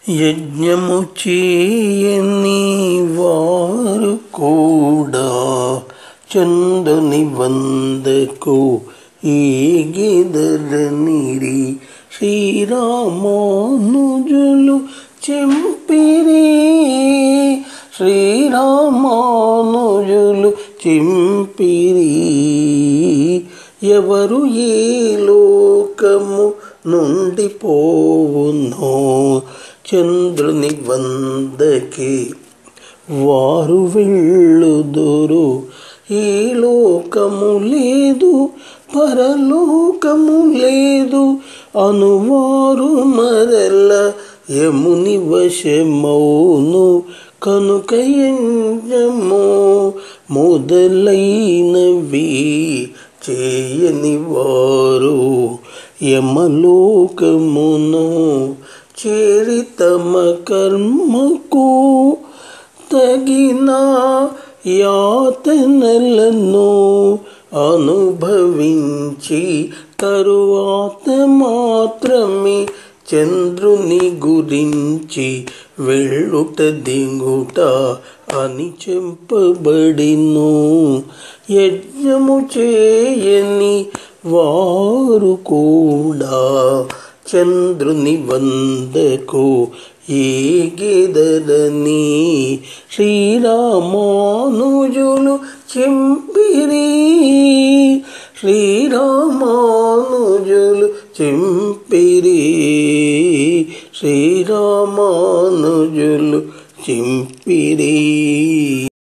యజ్ఞము చేయని వారు కూడా చందుని వందకు ఈగిదరనిరి శ్రీరామానుజులు చెంపిరి శ్రీరామానుజులు చెంపిరి ఎవరు ఈ లోకము నుండి పోవునో చంద్రుని వందకి వారు వెళ్ళుదురు ఈ లోకము లేదు పరలోకము లేదు అనువారు మరల యముని వశమౌను కనుక యజ్ఞము మొదలైనవి చేయని వారు యమలోకమును చేరి తమ కర్మకు తగిన యాతనలను అనుభవించి తరువాత మాత్రమే చంద్రుని గురించి వెళ్ళుట దిగుట అని చెప్పబడిను యజ్ఞము చేయని వారు కూడా చంద్రుని వందకు ఏగిదరని శ్రీరామానుజులు చెంపిరి శ్రీరామానుజులు చెంపిరి శ్రీరామానుజులు చెంపిరి